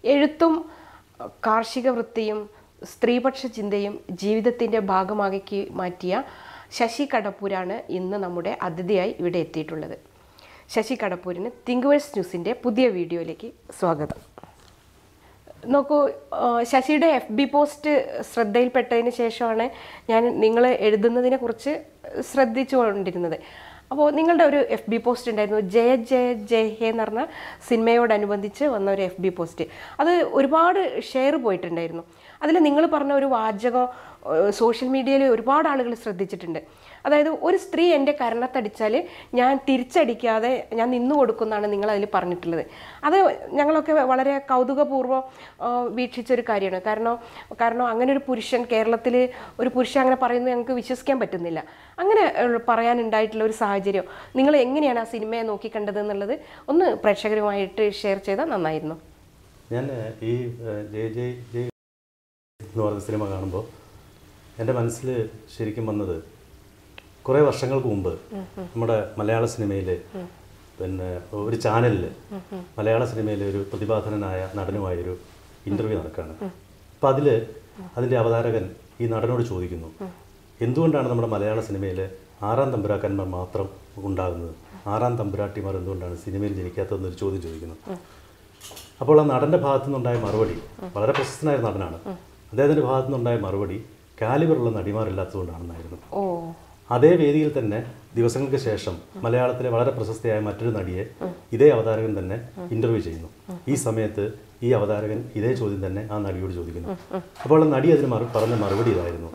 എഴുത്തും കാർഷിക വൃത്തിയും സ്ത്രീപക്ഷ ചിന്തയും ജീവിതത്തിൻ്റെ ഭാഗമാക്കി മാറ്റിയ ശശി കടപ്പൂരാണ് ഇന്ന് നമ്മുടെ അതിഥിയായി ഇവിടെ എത്തിയിട്ടുള്ളത് ശശി കടപ്പൂരിന് തിങ്കുവേഴ്സ് ന്യൂസിൻ്റെ പുതിയ വീഡിയോയിലേക്ക് സ്വാഗതം നോക്കൂ ആ, ശശിയുടെ എഫ് ബി പോസ്റ്റ് ശ്രദ്ധയിൽപ്പെട്ടതിന് ശേഷമാണ് ഞാൻ നിങ്ങൾ എഴുതുന്നതിനെ കുറിച്ച് ശ്രദ്ധിച്ചുകൊണ്ടിരുന്നത് അപ്പോൾ നിങ്ങളുടെ ഒരു എഫ് ബി പോസ്റ്റ് ഉണ്ടായിരുന്നു ജയ ജയ ജയ ഹേ എന്ന് പറഞ്ഞ സിനിമയോടനുബന്ധിച്ച് വന്ന ഒരു എഫ് ബി പോസ്റ്റ് അത് ഒരുപാട് ഷെയർ പോയിട്ടുണ്ടായിരുന്നു അതിൽ നിങ്ങൾ പറഞ്ഞ ഒരു വാചകം സോഷ്യൽ മീഡിയയിൽ ഒരുപാട് ആളുകൾ ശ്രദ്ധിച്ചിട്ടുണ്ട് അതായത് ഒരു സ്ത്രീ എൻ്റെ കരണത്തടിച്ചാൽ ഞാൻ തിരിച്ചടിക്കാതെ ഞാൻ നിന്നു കൊടുക്കുമെന്നാണ് നിങ്ങൾ അതിൽ പറഞ്ഞിട്ടുള്ളത് അത് ഞങ്ങളൊക്കെ വളരെ കൗതുകപൂർവ്വം ആ, വീക്ഷിച്ചൊരു കാര്യമാണ് കാരണം കാരണം അങ്ങനെ ഒരു പുരുഷൻ കേരളത്തിൽ ഒരു പുരുഷൻ അങ്ങനെ പറയുന്നത് ഞങ്ങൾക്ക് വിശ്വസിക്കാൻ പറ്റുന്നില്ല അങ്ങനെ ഉള്ള- പറയാനുണ്ടായിട്ടുള്ള ഒരു സാഹചര്യം നിങ്ങൾ എങ്ങനെയാണ് ആ സിനിമയെ നോക്കിക്കണ്ടത് എന്നുള്ളത് ഒന്ന് പ്രേക്ഷകരുമായിട്ട് ഷെയർ ചെയ്താൽ നന്നായിരുന്നു ഞാൻ ഈ ഏഹ്, ജയ് ജയ് ജയ് എന്ന് പറഞ്ഞ സിനിമ കാണുമ്പോൾ എൻ്റെ മനസ്സിൽ ശരിക്കും വന്നത് കുറേ വർഷങ്ങൾക്ക് മുമ്പ് നമ്മുടെ മലയാള സിനിമയിൽ പിന്നെ ഒരു ചാനലിൽ മലയാള സിനിമയിലെ ഒരു പ്രതിഭാധനനായ നടനുമായൊരു ഇൻ്റർവ്യൂ നടക്കുകയാണ് അപ്പം അതിൽ അതിൻ്റെ അവതാരകൻ ഈ നടനോട് ചോദിക്കുന്നു എന്തുകൊണ്ടാണ് നമ്മുടെ മലയാള സിനിമയിൽ ആറാം തമ്പുരാക്കന്മാർ മാത്രം ഉണ്ടാകുന്നത് ആറാം തമ്പുരാട്ടിമാർ എന്തുകൊണ്ടാണ് സിനിമയിൽ ജനിക്കാത്തതെന്നൊരു ചോദ്യം ചോദിക്കുന്നു അപ്പോൾ ആ നടൻ്റെ ഭാഗത്തു നിന്നുണ്ടായ മറുപടി വളരെ പ്രശസ്തനായ ഒരു നടനാണ് അദ്ദേഹത്തിൻ്റെ ഭാഗത്തു നിന്നുണ്ടായ മറുപടി കാലിബറുള്ള നടിമാരില്ലാത്തതുകൊണ്ടാണെന്നായിരുന്നു ഓ അതേ വേദിയിൽ തന്നെ ദിവസങ്ങൾക്ക് ശേഷം മലയാളത്തിലെ വളരെ പ്രശസ്തയായ മറ്റൊരു നടിയെ ഇതേ അവതാരകൻ തന്നെ ഇന്റർവ്യൂ ചെയ്യുന്നു ഈ സമയത്ത് ഈ അവതാരകൻ ഇതേ ചോദ്യം തന്നെ ആ നടിയോട് ചോദിക്കുന്നു അപ്പോൾ ആ നടി അതിന് മറു പറഞ്ഞ മറുപടി ഇതായിരുന്നു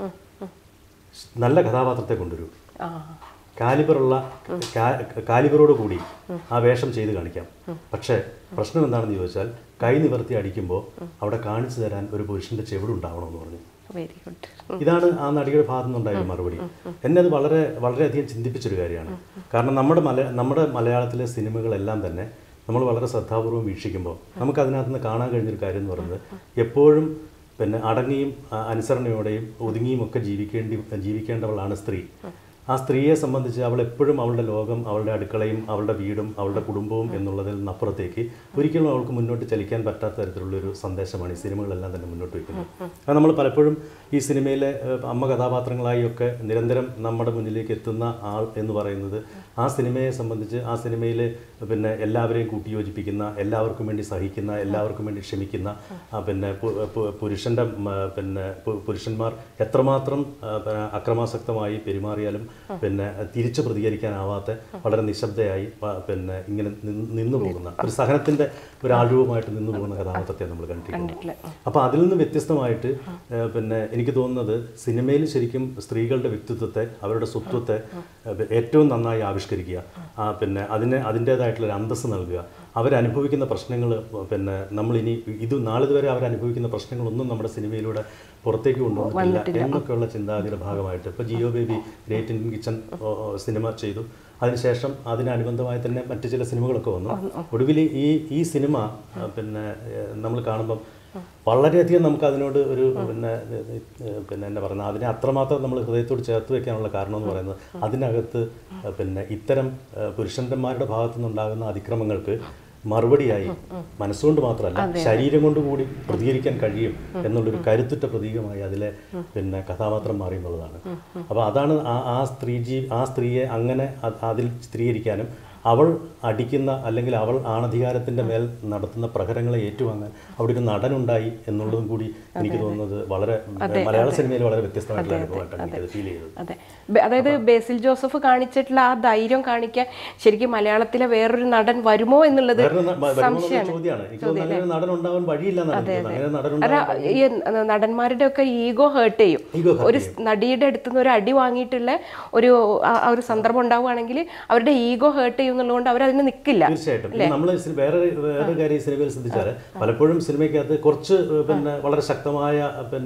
നല്ല കഥാപാത്രത്തെ കൊണ്ടുവരൂ ആ കാലിബറുള്ള കാ- കാലിബറോട് കൂടി ആ വേഷം ചെയ്ത് കാണിക്കാം പക്ഷേ പ്രശ്നം എന്താണെന്ന് ചോദിച്ചാൽ കൈ നിവർത്തി അടിക്കുമ്പോൾ അവിടെ കാണിച്ചു തരാൻ ഒരു പുരുഷന്റെ ചെവിടുണ്ടാവണമെന്ന് പറഞ്ഞു വെരി ഗുഡ് ഇതാണ് ആ നടിയുടെ ഭാഗത്തു നിന്നുണ്ടായ ഒരു മറുപടി എന്നെ അത് വളരെ വളരെയധികം ചിന്തിപ്പിച്ചൊരു കാര്യമാണ് കാരണം നമ്മുടെ മല നമ്മുടെ മലയാളത്തിലെ സിനിമകളെല്ലാം തന്നെ നമ്മൾ വളരെ ശ്രദ്ധാപൂർവം വീക്ഷിക്കുമ്പോൾ നമുക്ക് അതിനകത്ത് നിന്ന് കാണാൻ കഴിഞ്ഞൊരു കാര്യം എന്ന് പറയുന്നത് എപ്പോഴും പിന്നെ അടങ്ങിയും ആ, അനുസരണയോടെയും ഒതുങ്ങിയും ഒക്കെ ജീവിക്കേണ്ടി ജീവിക്കേണ്ടവളാണ് സ്ത്രീ ആ സ്ത്രീയെ സംബന്ധിച്ച് അവൾ എപ്പോഴും അവളുടെ ലോകം അവളുടെ അടുക്കളയും അവളുടെ വീടും അവളുടെ കുടുംബവും എന്നുള്ളതിൽ നിന്നപ്പുറത്തേക്ക് ഒരിക്കലും അവൾക്ക് മുന്നോട്ട് ചലിക്കാൻ പറ്റാത്ത തരത്തിലുള്ള ഒരു സന്ദേശമാണ് ഈ സിനിമകളെല്ലാം തന്നെ മുന്നോട്ട് വയ്ക്കുന്നത് അത് നമ്മൾ പലപ്പോഴും ഈ സിനിമയിലെ ഏഹ്, അമ്മ കഥാപാത്രങ്ങളായി ഒക്കെ നിരന്തരം നമ്മുടെ മുന്നിലേക്ക് എത്തുന്ന ആൾ എന്ന് പറയുന്നത് ആ സിനിമയെ സംബന്ധിച്ച് ആ സിനിമയിലെ പിന്നെ എല്ലാവരെയും കൂട്ടിയോജിപ്പിക്കുന്ന എല്ലാവർക്കും വേണ്ടി സഹിക്കുന്ന എല്ലാവർക്കും വേണ്ടി ക്ഷമിക്കുന്ന ആ, പിന്നെ പു- പു- പുരുഷന്റെ ഉം, ആ, പിന്നെ പു- പുരുഷന്മാർ എത്രമാത്രം ആ, പിന്നെ അക്രമാസക്തമായി പെരുമാറിയാലും പിന്നെ തിരിച്ചു പ്രതികരിക്കാനാവാത്ത വളരെ നിശബ്ദയായി പ- പിന്നെ ഇങ്ങനെ നിന്ന് നിന്നു പോകുന്ന ഒരു സഹനത്തിന്റെ ഒരു ആഴവുമായിട്ട് നിന്നു പോകുന്ന കഥാപാത്രത്തെ നമ്മൾ കണ്ടിരിക്കുന്നത് കണ്ടിട്ടില്ല അപ്പോൾ അതിൽ നിന്ന് വ്യത്യസ്തമായിട്ട് ഏഹ്, പിന്നെ എനിക്ക് തോന്നുന്നത് സിനിമയിൽ ശരിക്കും സ്ത്രീകളുടെ വ്യക്തിത്വത്തെ അവരുടെ സ്വത്വത്തെ ഏഹ്, ഏറ്റവും നന്നായി ആവിഷ്കരിക്കുക ആ, പിന്നെ അതിന് അതിൻ്റേതായിട്ടുള്ള ഒരു അന്തസ്സ് നൽകുക അവരനുഭവിക്കുന്ന പ്രശ്നങ്ങൾ പിന്നെ നമ്മളിനി ഇത് നാളിതുവരെ അവരനുഭവിക്കുന്ന പ്രശ്നങ്ങളൊന്നും നമ്മുടെ സിനിമയിലൂടെ പുറത്തേക്ക് കൊണ്ടുവന്നിട്ടില്ല എന്നൊക്കെയുള്ള ചിന്താഗതിയുടെ ഭാഗമായിട്ട് ഇപ്പോൾ Jeo Baby great Indian kitchen cinema ചെയ്തു അതിനുശേഷം അതിനനുബന്ധമായി തന്നെ മറ്റു ചില സിനിമകളൊക്കെ വന്നു ഒടുവിൽ ഈ ഈ സിനിമ ആ, പിന്നെ നമ്മൾ കാണുമ്പം വളരെയധികം നമുക്ക് അതിനോട് ഒരു പിന്നെ ഏഹ്, പിന്നെ എന്താ പറയുന്നത് അതിനെ അത്രമാത്രം നമ്മൾ ഹൃദയത്തോട് ചേർത്ത് വെക്കാനുള്ള കാരണം എന്ന് പറയുന്നത് അതിനകത്ത് ഏഹ്, പിന്നെ ഇത്തരം ഏഹ്, പുരുഷന്മാരുടെ ഭാഗത്തു നിന്നുണ്ടാകുന്ന അതിക്രമങ്ങൾക്ക് മറുപടിയായി മനസ്സുകൊണ്ട് മാത്രമല്ല ശരീരം കൊണ്ട് കൂടി പ്രതികരിക്കാൻ കഴിയും എന്നുള്ളൊരു കരുത്തുറ്റ പ്രതീകമായി അതിലെ പിന്നെ കഥാപാത്രം മാറി എന്നുള്ളതാണ് അപ്പോൾ അതാണ് ആ ആ സ്ത്രീ ജീ ആ സ്ത്രീയെ അങ്ങനെ അ- അതിൽ ചിത്രീകരിക്കാനും അവൾ അടിക്കുന്ന അല്ലെങ്കിൽ അവൾ ആണധികാരത്തിന്റെ മേൽ നടത്തുന്ന പ്രഹരങ്ങളെ ഏറ്റുവാങ്ങാൻ അവിടെ ഒരു നടനുണ്ടായി എന്നുള്ളതും കൂടി എനിക്ക് തോന്നുന്നത് വളരെ മലയാള സിനിമയിൽ വളരെ വ്യത്യസ്തമായിട്ടുള്ള അനുഭവമായിട്ടാണ് എനിക്കത് ഫീൽ ചെയ്തത് അതെ ബെ- അതായത് ബേസിൽ ജോസഫ് കാണിച്ചിട്ടുള്ള ആ ധൈര്യം കാണിക്കാൻ ശരിക്കും മലയാളത്തിലെ വേറൊരു നടൻ വരുമോ എന്നുള്ളത് വേറെ ന- വ- വരുമോ എന്നുള്ള ചോദ്യമാണ് എനിക്ക് തോന്നുന്നു അങ്ങനെ ഒരു നടൻ ഉണ്ടാവാൻ വഴിയില്ല എന്നാണ് എനിക്ക് തോന്നുന്നത്. അങ്ങനെ നടൻ അല്ല ഈ നടന്മാരുടെ ഒക്കെ ഈഗോ ഹേർട്ട് ചെയ്യും Ego hurt ഒരു സ് നടിയുടെ അടുത്ത് നിന്ന് ഒരു അടി വാങ്ങിയിട്ടുള്ള ഒരു ആ- ആ ഒരു സന്ദർഭം ഉണ്ടാവുകയാണെങ്കിൽ അവരുടെ ഈഗോ ഹേർട്ട് ചെയ്യും എന്നുള്ളതുകൊണ്ട് അവർ അതിന് നിൽക്കില്ല തീർച്ചയായിട്ടും നമ്മൾ വേറെ വേറൊരു കാര്യം ഈ സിനിമയിൽ ശ്രദ്ധിച്ചാൽ പലപ്പോഴും സിനിമയ്ക്കകത്ത് കുറച്ച് ഏഹ്, പിന്നെ വളരെ ശക്തമായ പിന്നെ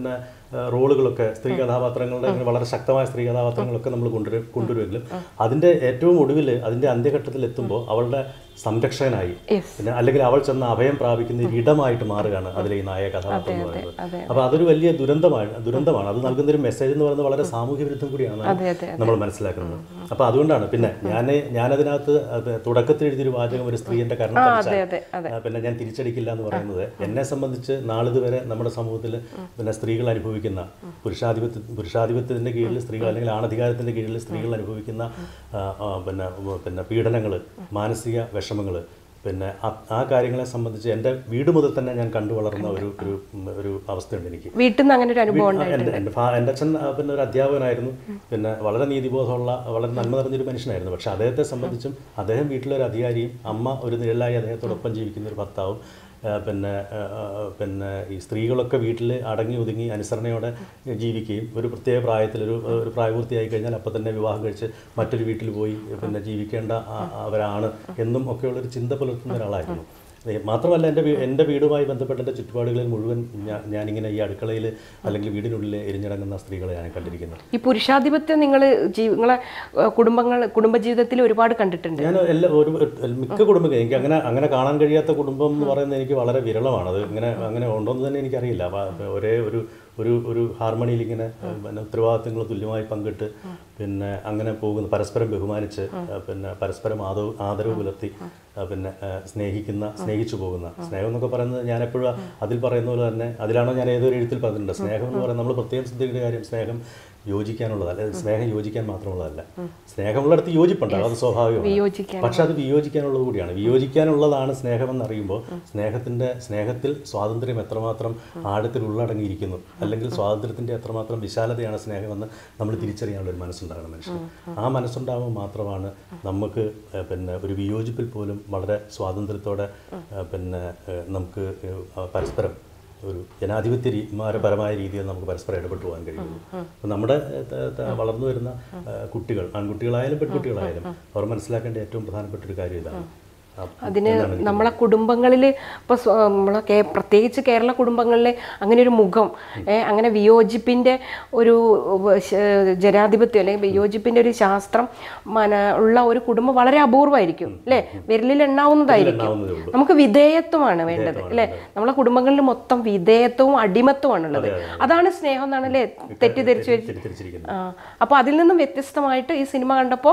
ആ, റോളുകളൊക്കെ സ്ത്രീ കഥാപാത്രങ്ങളുടെ അങ്ങനെ വളരെ ശക്തമായ സ്ത്രീ കഥാപാത്രങ്ങളൊക്കെ നമ്മൾ കൊണ്ടുവരും കൊണ്ടുവരുമെങ്കിലും അതിന്റെ ഏറ്റവും ഒടുവിൽ അതിന്റെ അന്ത്യഘട്ടത്തിൽ എത്തുമ്പോൾ അവളുടെ സംരക്ഷകനായി Yes. പിന്നെ അല്ലെങ്കിൽ അവൾ ചെന്ന് അഭയം പ്രാപിക്കുന്ന ഒരു ഇടമായിട്ട് മാറുകയാണ് അതിലെ ഈ നായക കഥാപാത്രം എന്ന് പറയുന്നത് അതെ അപ്പൊ അതൊരു വലിയ ദുരന്തമാണ് ദുരന്തമാണ് അത് നൽകുന്ന ഒരു മെസ്സേജ് എന്ന് പറയുന്നത് വളരെ സാമൂഹ്യ വിരുദ്ധം കൂടിയാണ് അതെ അതെ നമ്മൾ മനസ്സിലാക്കുന്നത് അപ്പൊ അതുകൊണ്ടാണ് പിന്നെ ഞാൻ ഞാനതിനകത്ത് അത് തുടക്കത്തിൽ എഴുതിയൊരു വാചകം ഒരു സ്ത്രീന്റെ കാരണം അതെ അതെ അതെ ആ, പിന്നെ ഞാൻ തിരിച്ചടിക്കില്ല എന്ന് പറയുന്നത് എന്നെ സംബന്ധിച്ച് നാളിതുവരെ നമ്മുടെ സമൂഹത്തിൽ പിന്നെ സ്ത്രീകൾ അനുഭവിക്കുന്ന പുരുഷാധിപത്യ പുരുഷാധിപത്യത്തിന്റെ കീഴിൽ സ്ത്രീകൾ അല്ലെങ്കിൽ ആണധികാരത്തിന്റെ കീഴിൽ സ്ത്രീകൾ അനുഭവിക്കുന്ന ആ, ആ, പിന്നെ ഉം, പിന്നെ പീഡനങ്ങൾ മാനസിക വിഷമങ്ങൾ പിന്നെ ആ- ആ കാര്യങ്ങളെ സംബന്ധിച്ച് എൻ്റെ വീട് മുതൽ തന്നെ ഞാൻ കണ്ടു വളർന്ന ഒരു ഒരു ഉം, ഒരു അവസ്ഥയുണ്ട് എനിക്ക് വീട്ടിൽ നിന്ന് അങ്ങനെ ഒരു അനുഭവം വീ- എൻ്റെ എൻ്റെ ഫാ- എൻ്റെ അച്ഛൻ ആ, പിന്നെ ഒരു അധ്യാപകനായിരുന്നു പിന്നെ വളരെ നീതിബോധമുള്ള വളരെ നന്മ നിറഞ്ഞൊരു മനുഷ്യനായിരുന്നു പക്ഷെ അദ്ദേഹത്തെ സംബന്ധിച്ചും അദ്ദേഹം വീട്ടിലൊരു അധികാരിയും അമ്മ ഒരു നിഴലായി അദ്ദേഹത്തോടൊപ്പം ജീവിക്കുന്ന ഒരു ഭർത്താവും ആ, പിന്നെ ആ, ആ, പിന്നെ ഈ സ്ത്രീകളൊക്കെ വീട്ടിൽ അടങ്ങി ഒതുങ്ങി അനുസരണയോടെ ജീവിക്കുകയും ഒരു പ്രത്യേക പ്രായത്തിൽ ഒരു ഒരു പ്രായപൂർത്തിയായി കഴിഞ്ഞാൽ അപ്പം തന്നെ വിവാഹം കഴിച്ച് മറ്റൊരു വീട്ടിൽ പോയി പിന്നെ ജീവിക്കേണ്ട ആ- അവരാണ് എന്നും ഒക്കെയുള്ളൊരു ചിന്ത പുലർത്തുന്ന ഒരാളായിരുന്നു ഏ, മാത്രമല്ല എൻ്റെ വീ- എൻ്റെ വീടുമായി ബന്ധപ്പെട്ട എൻ്റെ ചുറ്റുപാടുകളിൽ മുഴുവൻ ഞാൻ ഞാനിങ്ങനെ ഈ അടുക്കളയിൽ അല്ലെങ്കിൽ വീടിനുള്ളിൽ എരിഞ്ഞടങ്ങുന്ന സ്ത്രീകളെ ഞാൻ കണ്ടിരിക്കുന്നത് ഈ പുരുഷാധിപത്യം നിങ്ങൾ നിങ്ങളെ ഏഹ്, കുടുംബങ്ങൾ കുടുംബജീവിതത്തിൽ ഒരുപാട് കണ്ടിട്ടുണ്ട് ഞാൻ എല്ലാ ഒരു ഒരു- മിക്ക കുടുംബങ്ങൾ എനിക്ക് അങ്ങനെ അങ്ങനെ കാണാൻ കഴിയാത്ത കുടുംബം എന്ന് പറയുന്നത് എനിക്ക് വളരെ വിരളമാണ് അത് ഇങ്ങനെ അങ്ങനെ ഉണ്ടോയെന്ന് തന്നെ എനിക്കറിയില്ല അപ്പൊ ഒരേ ഒരു ഒരു ഒരു ഹാർമണിയിൽ ഇങ്ങനെ പിന്നെ ഉത്തരവാദിത്തങ്ങൾ തുല്യമായി പങ്കിട്ട് പിന്നെ അങ്ങനെ പോകുന്ന പരസ്പരം ബഹുമാനിച്ച് പിന്നെ പരസ്പരം ആദരവ് ആദരവ് പുലർത്തി ആ, പിന്നെ ആ, സ്നേഹിക്കുന്ന സ്നേഹിച്ചു പോകുന്ന സ്നേഹം എന്നൊക്കെ പറയുന്നത് ഞാൻ എപ്പോഴും അതിൽ പറയുന്ന പോലെ തന്നെ അതിലാണോ ഞാൻ ഏതൊരു എഴുത്തിൽ പറഞ്ഞിട്ടുണ്ട് സ്നേഹം എന്ന് പറയുന്നത് നമ്മൾ പ്രത്യേകം ശ്രദ്ധിക്കേണ്ട കാര്യം സ്നേഹം യോജിക്കാനുള്ളതല്ല സ്നേഹം യോജിക്കാൻ മാത്രമുള്ളതല്ല സ്നേഹമുള്ളിടത്ത് യോജിപ്പുണ്ടാകും അത് സ്വാഭാവികമാണ് വിയോജിക്കാൻ പക്ഷെ അത് വിയോജിക്കാനുള്ളത് കൂടിയാണ് വിയോജിക്കാനുള്ളതാണ് സ്നേഹമെന്ന് അറിയുമ്പോൾ സ്നേഹത്തിന്റെ സ്നേഹത്തിൽ സ്വാതന്ത്ര്യം എത്രമാത്രം ആഴത്തിൽ ഉള്ളടങ്ങിയിരിക്കുന്നു അല്ലെങ്കിൽ സ്വാതന്ത്ര്യത്തിന്റെ എത്രമാത്രം വിശാലതയാണ് സ്നേഹമെന്ന് നമ്മൾ തിരിച്ചറിയാനുള്ള ഒരു മനസ്സുണ്ടാകണം മനുഷ്യന് ആ മനസ്സുണ്ടാകുമ്പോൾ മാത്രമാണ് നമുക്ക് ഏഹ്, പിന്നെ ഒരു വിയോജിപ്പിൽ പോലും വളരെ സ്വാതന്ത്ര്യത്തോടെ ഏഹ്, പിന്നെ ഏഹ്, നമുക്ക് ഏഹ്, പരസ്പരം ഒരു ജനാധിപത്യപരമായ രീതിയിൽ നമുക്ക് പരസ്പരം ഇടപെട്ട് പോകാൻ കഴിയുള്ളൂ അപ്പം നമ്മുടെ ഏഹ്, ത- ത- വളർന്നു വരുന്ന ഏഹ്, കുട്ടികൾ ആൺകുട്ടികളായാലും പെൺകുട്ടികളായാലും അവർ മനസ്സിലാക്കേണ്ട ഏറ്റവും പ്രധാനപ്പെട്ട ഒരു കാര്യം ഇതാണ് ആ, അതിന് നമ്മളെ കുടുംബങ്ങളിൽ ഇപ്പോൾ നമ്മളെ കേ പ്രത്യേകിച്ച് കേരള കുടുംബങ്ങളിൽ അങ്ങനെ ഒരു മുഖം ഏ, അങ്ങനെ വിയോജിപ്പിൻ്റെ ഒരു ഉവ്വ് ശ- ജനാധിപത്യം അല്ലെങ്കിൽ വിയോജിപ്പിൻ്റെ ഒരു ശാസ്ത്രം മന ഉള്ള ഒരു കുടുംബം വളരെ അപൂർവമായിരിക്കും അല്ലേ വിരലിൽ എണ്ണാവുന്നതായിരിക്കും എണ്ണാവുന്നതേ ഉള്ളൂ നമുക്ക് വിധേയത്വമാണ് വേണ്ടത് അല്ലേ നമ്മളെ കുടുംബങ്ങളിൽ മൊത്തം വിധേയത്വവും അടിമത്വമാണുള്ളത് അതാണ് സ്നേഹം എന്നാണ് അല്ലേ തെറ്റിദ്ധരിച്ചു വെച്ച് തെറ്റിദ്ധരിച്ചിരിക്കുന്നത് ആ അപ്പോൾ അതിൽ നിന്നും വ്യത്യസ്തമായിട്ട് ഈ സിനിമ കണ്ടപ്പോൾ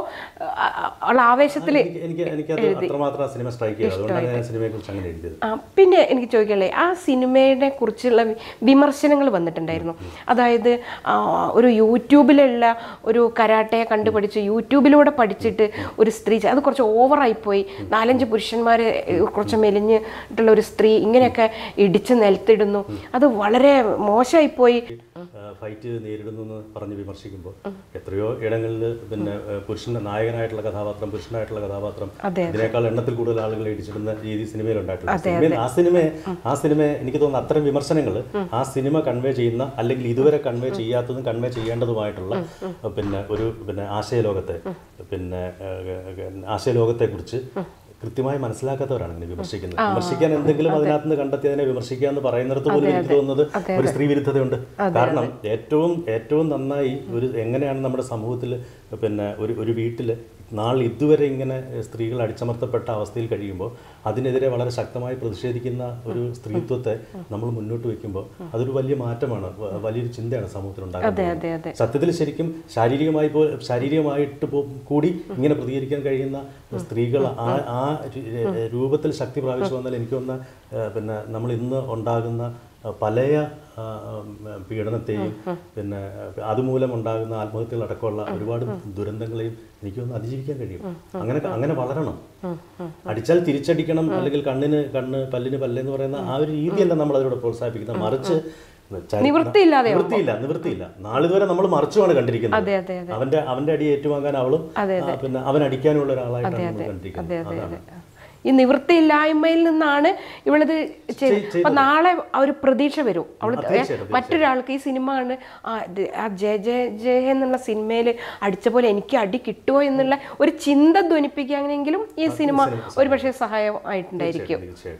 ഉള്ള ആവേശത്തിൽ എനിക്ക് എനിക്ക് എനിക്കത് അത്രമാത്രം ആ സിനിമ സ്ട്രൈക്ക് ചെയ്തു അതുകൊണ്ടാണ് ഞാൻ സിനിമയെ കുറിച്ച് അങ്ങനെ എഴുതിയത് ആ, പിന്നെ എനിക്ക് ചോദിക്കല്ലേ ആ സിനിമയെ കുറിച്ചുള്ള വി- വിമർശനങ്ങൾ വന്നിട്ടുണ്ടായിരുന്നു അതായത് ആ, ഒരു യൂട്യൂബിലുള്ള ഒരു കരാട്ടയെ കണ്ടുപഠിച്ച് യൂട്യൂബിലൂടെ പഠിച്ചിട്ട് ഒരു സ്ത്രീ ചെ- അത് കുറച്ച് ഓവറായിപ്പോയി നാലഞ്ച് പുരുഷന്മാർ കുറച്ച് മെലിഞ്ഞിട്ടുള്ള ഒരു സ്ത്രീ ഇങ്ങനെയൊക്കെ ഇടിച്ച് നിലത്തിടുന്നു അത് വളരെ മോശമായിപ്പോയി ഫൈറ്റ് നേരിടുന്നു എന്ന് പറഞ്ഞ് വിമർശിക്കുമ്പോൾ എത്രയോ ഇടങ്ങളിൽ പിന്നെ ഏഹ്, പുരുഷന്റെ നായകനായിട്ടുള്ള കഥാപാത്രം പുരുഷനായിട്ടുള്ള കഥാപാത്രം അതെ, ഇതിനേക്കാൾ എണ്ണത്തിൽ കൂടുതൽ ആളുകളെ ഇടിച്ചിടുന്ന രീതി സിനിമയിൽ ഉണ്ടായിട്ടുണ്ട് സിനിമയിൽ ആ സിനിമയെ ആ സിനിമയെ എനിക്ക് തോന്നുന്നു അത്തരം വിമർശനങ്ങൾ ആ സിനിമ കൺവേ ചെയ്യുന്ന അല്ലെങ്കിൽ ഇതുവരെ കൺവേ ചെയ്യാത്തതും കൺവേ ചെയ്യേണ്ടതുമായിട്ടുള്ള ഏഹ്, പിന്നെ ഒരു പിന്നെ ആശയലോകത്തെ പിന്നെ ഏഹ്, ആശയലോകത്തെ കുറിച്ച് കൃത്യമായി മനസ്സിലാക്കാത്തവരാണ് ഇങ്ങനെ വിമർശിക്കുന്നത് വിമർശിക്കാൻ എന്തെങ്കിലും അതിനകത്ത് നിന്ന് കണ്ടെത്തി അതിനെ വിമർശിക്കുക എന്ന് പറയുന്നിടത്ത് പോലും എനിക്ക് തോന്നുന്നത് ഒരു സ്ത്രീ വിരുദ്ധതയുണ്ട് കാരണം ഏറ്റവും ഏറ്റവും നന്നായി ഒരു എങ്ങനെയാണ് നമ്മുടെ സമൂഹത്തിൽ പിന്നെ ഒരു ഒരു വീട്ടിൽ നാൾ ഇതുവരെ ഇങ്ങനെ സ്ത്രീകൾ അടിച്ചമർത്തപ്പെട്ട അവസ്ഥയിൽ കഴിയുമ്പോൾ അതിനെതിരെ വളരെ ശക്തമായി പ്രതിഷേധിക്കുന്ന ഒരു സ്ത്രീത്വത്തെ നമ്മൾ മുന്നോട്ട് വെക്കുമ്പോൾ അതൊരു വലിയ മാറ്റമാണ് വ- വലിയൊരു ചിന്തയാണ് സമൂഹത്തിൽ അതെ ഉണ്ടാകുന്നത് അതെ അതെ സത്യത്തിൽ ശരിക്കും ശാരീരികമായി പോ ശാരീരികമായിട്ട് പോ- കൂടി ഇങ്ങനെ പ്രതികരിക്കാൻ കഴിയുന്ന സ്ത്രീകൾ ആ ആ രു- രൂപത്തിൽ ശക്തി പ്രാപിച്ചു വന്നാൽ എനിക്ക് തോന്നുന്ന പിന്നെ നമ്മൾ ഇന്ന് ഉണ്ടാകുന്ന ആ, പലയ ആ, ഉം, പീഡനത്തെയും പിന്നെ അതുമൂലം ഉണ്ടാകുന്ന ആത്മഹത്യകളടക്കമുള്ള ഒരുപാട് ദുരന്തങ്ങളെയും എനിക്ക് തോന്നുന്നു അതിജീവിക്കാൻ കഴിയും അങ്ങനെ അങ്ങനെ വളരണം അടിച്ചാൽ തിരിച്ചടിക്കണം അല്ലെങ്കിൽ കണ്ണിന് കണ്ണ് പല്ലിന് പല്ല് എന്ന് പറയുന്ന ആ ഒരു രീതിയല്ല നമ്മൾ അതിലൂടെ പ്രോത്സാഹിപ്പിക്കുന്നത് മറിച്ച് ചരി- നിവൃത്തിയില്ലാതെ നിവൃത്തിയില്ല നിവൃത്തിയില്ല നാളിതുവരെ നമ്മൾ മറിച്ചുമാണ് കണ്ടിരിക്കുന്നത് അതെ അതെ അതെ അവന്റെ അവന്റെ അടി ഏറ്റുവാങ്ങാൻ അവളും ആ, പിന്നെ അവൻ അടിക്കാനുള്ള ഒരാളായിട്ടാണ് നമ്മൾ കണ്ടിരിക്കുന്നത് അതെ അതെ ഈ നിവൃത്തിയില്ലായ്മയിൽ നിന്നാണ് ഇവളിത് ചെയ്ത് അപ്പൊ നാളെ ആ ഒരു പ്രതീക്ഷ വരും അവൾ തീർച്ചയായിട്ടും, മറ്റൊരാൾക്ക് ഈ സിനിമ ആണ് ആ ഇത് ആ ജയ ജയ ജയ എന്നുള്ള സിനിമയിൽ അടിച്ച പോലെ എനിക്ക് അടി കിട്ടുമോ എന്നുള്ള ഒരു ചിന്ത ധ്വനിപ്പിക്കുകയാണെങ്കിലും ഈ സിനിമ ഒരു പക്ഷേ സഹായം ആയിട്ടുണ്ടായിരിക്കും തീർച്ചയായിട്ടും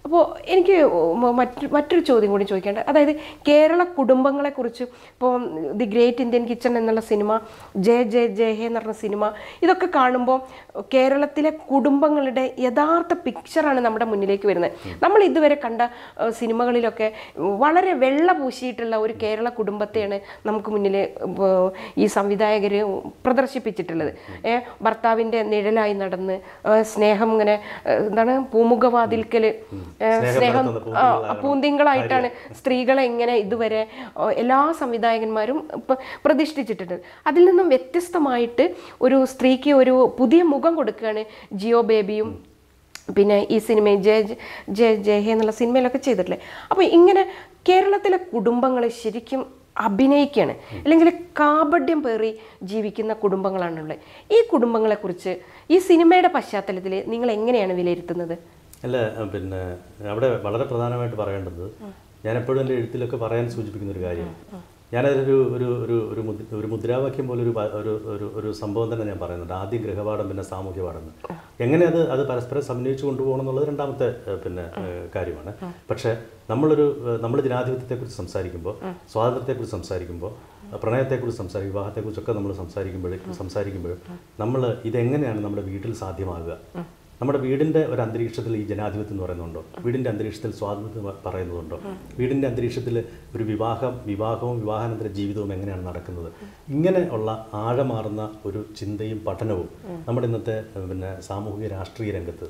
അപ്പോൾ എനിക്ക് മ- മറ്റു മറ്റൊരു ചോദ്യം കൂടി ചോദിക്കേണ്ടത് അതായത് കേരള കുടുംബങ്ങളെക്കുറിച്ച് ഇപ്പോൾ ദി ഗ്രേറ്റ് ഇന്ത്യൻ കിച്ചൺ എന്നുള്ള സിനിമ ജയ ജയ ജയ ഹേ എന്ന് പറഞ്ഞ സിനിമ ഇതൊക്കെ കാണുമ്പോൾ കേരളത്തിലെ കുടുംബങ്ങളുടെ യഥാർത്ഥ പിക്ചറാണ് നമ്മുടെ മുന്നിലേക്ക് വരുന്നത് നമ്മൾ ഇതുവരെ കണ്ട ഏഹ്, സിനിമകളിലൊക്കെ വളരെ വെള്ള പൂശിയിട്ടുള്ള ഒരു കേരള കുടുംബത്തെയാണ് നമുക്ക് മുന്നിൽ ഏഹ്, ഈ സംവിധായകർ പ്രദർശിപ്പിച്ചിട്ടുള്ളത് ഏ, ഭർത്താവിൻ്റെ നിഴലായി നടന്ന് ഏഹ്, സ്നേഹം ഇങ്ങനെ ഏഹ്, എന്താണ് പൂമുഖവാതിൽക്കൽ സ്നേഹം പരത്തുന്ന ആ, പൂന്തിങ്കളായിട്ടാണ് സ്ത്രീകളെ ഇങ്ങനെ ഇതുവരെ ഏഹ്, എല്ലാ സംവിധായകന്മാരും ഇപ്പം പ്രതിഷ്ഠിച്ചിട്ടുണ്ട് അതിൽ നിന്നും വ്യത്യസ്തമായിട്ട് ഒരു സ്ത്രീക്ക് ഒരു പുതിയ മുഖം കൊടുക്കുകയാണ് ജിയോ ബേബിയും പിന്നെ ഈ സിനിമ ജയ ജയ- ജയ ജയ ഹേ എന്നുള്ള സിനിമയിലൊക്കെ ചെയ്തിട്ടില്ലേ അപ്പോൾ ഇങ്ങനെ കേരളത്തിലെ കുടുംബങ്ങൾ ശരിക്കും അഭിനയിക്കുകയാണ് അല്ലെങ്കിൽ കാപഡ്യം പേറി ജീവിക്കുന്ന കുടുംബങ്ങളാണുള്ളത് ഈ കുടുംബങ്ങളെക്കുറിച്ച് ഈ സിനിമയുടെ പശ്ചാത്തലത്തിൽ നിങ്ങൾ എങ്ങനെയാണ് വിലയിരുത്തുന്നത് അല്ല അഹ് പിന്നെ അവിടെ വളരെ പ്രധാനമായിട്ട് പറയേണ്ടത് ഞാൻ എപ്പോഴും എൻ്റെ എഴുത്തിലൊക്കെ പറയാൻ സൂചിപ്പിക്കുന്ന ഒരു കാര്യം ഞാനതൊരു ഒരു ഒരു ഒരു മുദ്ര- ഒരു മുദ്രാവാക്യം പോലെ ഒരു വ- ഒരു ഒരു ഒരു സംഭവം തന്നെ ഞാൻ പറയുന്നുണ്ട് ആദ്യം ഗൃഹപാഠം പിന്നെ സാമൂഹ്യ പാഠം എന്ന്. എങ്ങനെ അത് അത് പരസ്പരം സമന്വയിച്ച് കൊണ്ടുപോകണം എന്നുള്ളത് രണ്ടാമത്തെ ഏഹ്, പിന്നെ ഏഹ്, കാര്യമാണ് പക്ഷേ നമ്മളൊരു ഏഹ്, നമ്മൾ ജനാധിപത്യത്തെക്കുറിച്ച് സംസാരിക്കുമ്പോൾ സ്വാതന്ത്ര്യത്തെക്കുറിച്ച് സംസാരിക്കുമ്പോൾ പ്രണയത്തെക്കുറിച്ച് സംസാരിക്കും വിവാഹത്തെക്കുറിച്ചൊക്കെ നമ്മൾ സംസാരിക്കുമ്പോൾ സംസാരിക്കുമ്പോൾ നമ്മൾ ഇതെങ്ങനെയാണ് നമ്മുടെ വീട്ടിൽ സാധ്യമാകുക നമ്മുടെ വീടിൻ്റെ ഒരു അന്തരീക്ഷത്തിൽ ഈ ജനാധിപത്യം എന്ന് പറയുന്നുണ്ടോ വീടിൻ്റെ അന്തരീക്ഷത്തിൽ സ്വാതന്ത്ര്യം പ- പറയുന്നതുണ്ടോ വീടിൻ്റെ അന്തരീക്ഷത്തിൽ ഒരു വിവാഹം വിവാഹവും വിവാഹാനന്തര ജീവിതവും എങ്ങനെയാണ് നടക്കുന്നത് ഇങ്ങനെ ഉള്ള ആഴമാർന്ന ഒരു ചിന്തയും പഠനവും നമ്മുടെ ഇന്നത്തെ ഏഹ്, പിന്നെ സാമൂഹിക രാഷ്ട്രീയ രംഗത്ത്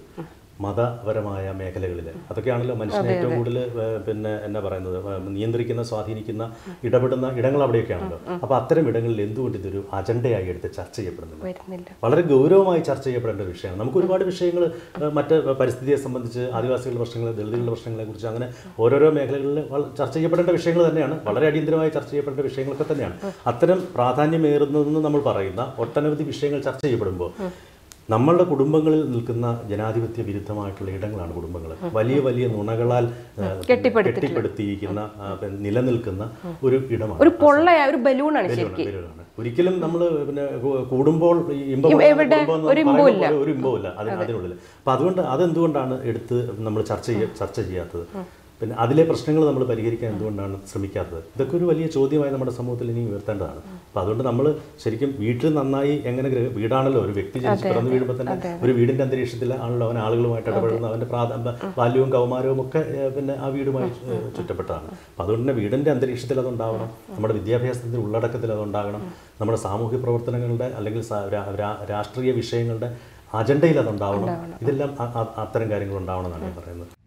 മതപരമായ മേഖലകളിൽ അതൊക്കെയാണല്ലോ മനുഷ്യനെ ഏറ്റവും കൂടുതൽ ഏഹ്, പിന്നെ എന്നാ പറയുന്നത് ഏഹ്, നിയന്ത്രിക്കുന്ന സ്വാധീനിക്കുന്ന ഇടപെടുന്ന ഇടങ്ങൾ അവിടെയൊക്കെയാണല്ലോ അപ്പോൾ അത്തരം ഇടങ്ങളിൽ എന്തുകൊണ്ട് ഇതൊരു അജണ്ടയായി എടുത്ത് ചർച്ച ചെയ്യപ്പെടുന്നില്ല വരുന്നില്ല വളരെ ഗൗരവമായി ചർച്ച ചെയ്യപ്പെടേണ്ട ഒരു വിഷയമാണ് നമുക്ക് ഒരുപാട് വിഷയങ്ങൾ മറ്റ് പരിസ്ഥിതിയെ സംബന്ധിച്ച് ആദിവാസികളുടെ പ്രശ്നങ്ങൾ ദളിതുകളുടെ പ്രശ്നങ്ങളെ കുറിച്ച് അങ്ങനെ ഓരോരോ മേഖലകളിൽ വള- ചർച്ച ചെയ്യപ്പെടേണ്ട വിഷയങ്ങൾ തന്നെയാണ് വളരെ അടിയന്തരമായി ചർച്ച ചെയ്യപ്പെടേണ്ട വിഷയങ്ങളൊക്കെ തന്നെയാണ് അത്തരം പ്രാധാന്യമേറുന്നതെന്ന് നമ്മൾ പറയുന്ന ഒട്ടനവധി വിഷയങ്ങൾ ചർച്ച ചെയ്യപ്പെടുമ്പോൾ നമ്മളുടെ കുടുംബങ്ങളിൽ നിൽക്കുന്ന ജനാധിപത്യ വിരുദ്ധമായിട്ടുള്ള ഇടങ്ങളാണ് കുടുംബങ്ങൾ വലിയ വലിയ നുണകളാൽ ഏഹ്, കെട്ടിപ്പടുത്തിയിരിക്കുന്ന ആ, പിന്നെ നിലനിൽക്കുന്ന ഒരു ഇടമാണ് ഒരു പൊള്ളയ ഒരു ബലൂണാണ് ശരിക്കും ബലൂണ്, ബലൂണാണ്. ഒരിക്കലും നമ്മൾ പിന്നെ കു- കൂടുമ്പോൾ ഈ ഇമ്പം ഇ- ഉണ്ടാകുന്ന എവിടെ കുടുംബം എന്ന് ഒരു പറയുന്ന ഇമ്പവുമില്ല. പോലെ ഒരു ഇമ്പമില്ല അതിന് അതിനുള്ളിൽ അപ്പം അതുകൊണ്ട് അതെന്തുകൊണ്ടാണ് എടുത്ത് നമ്മൾ ചർച്ച ചെയ്യ ചർച്ച ചെയ്യാത്തത് പിന്നെ അതിലെ പ്രശ്നങ്ങൾ നമ്മൾ പരിഹരിക്കാൻ എന്തുകൊണ്ടാണ് ശ്രമിക്കാത്തത് ഇതൊക്കെ ഒരു വലിയ ചോദ്യമായി നമ്മുടെ സമൂഹത്തിൽ ഇനി ഉയർത്തേണ്ടതാണ് അപ്പം അതുകൊണ്ട് നമ്മൾ ശരിക്കും വീട്ടിൽ നന്നായി എങ്ങനെ ഗ്രഹ വീടാണല്ലോ ഒരു വ്യക്തി ജനിച്ച് പിറന്നു വീഴുമ്പോൾ തന്നെ ഒരു വീടിന്റെ അന്തരീക്ഷത്തിൽ ആണല്ലോ അവൻ ആളുകളുമായിട്ട് ഇടപെടുന്ന അവന്റെ പ്രാധാ ബാല്യവും കൗമാരവും ഒക്കെ ഏഹ്, പിന്നെ ആ വീടുമായി ഏഹ്, ചുറ്റപ്പെട്ടതാണ് അപ്പം അതുകൊണ്ട് തന്നെ വീടിന്റെ അന്തരീക്ഷത്തിൽ അതുണ്ടാവണം നമ്മുടെ വിദ്യാഭ്യാസത്തിന്റെ ഉള്ളടക്കത്തിൽ അതുണ്ടാകണം നമ്മുടെ സാമൂഹ്യ പ്രവർത്തനങ്ങളുടെ അല്ലെങ്കിൽ സാ- രാ- രാ- രാഷ്ട്രീയ വിഷയങ്ങളുടെ അജണ്ടയിൽ അതുണ്ടാവണം ഇതെല്ലാം അ- അ- അത്തരം കാര്യങ്ങൾ ഉണ്ടാവണം എന്നാണ് ഞാൻ പറയുന്നത്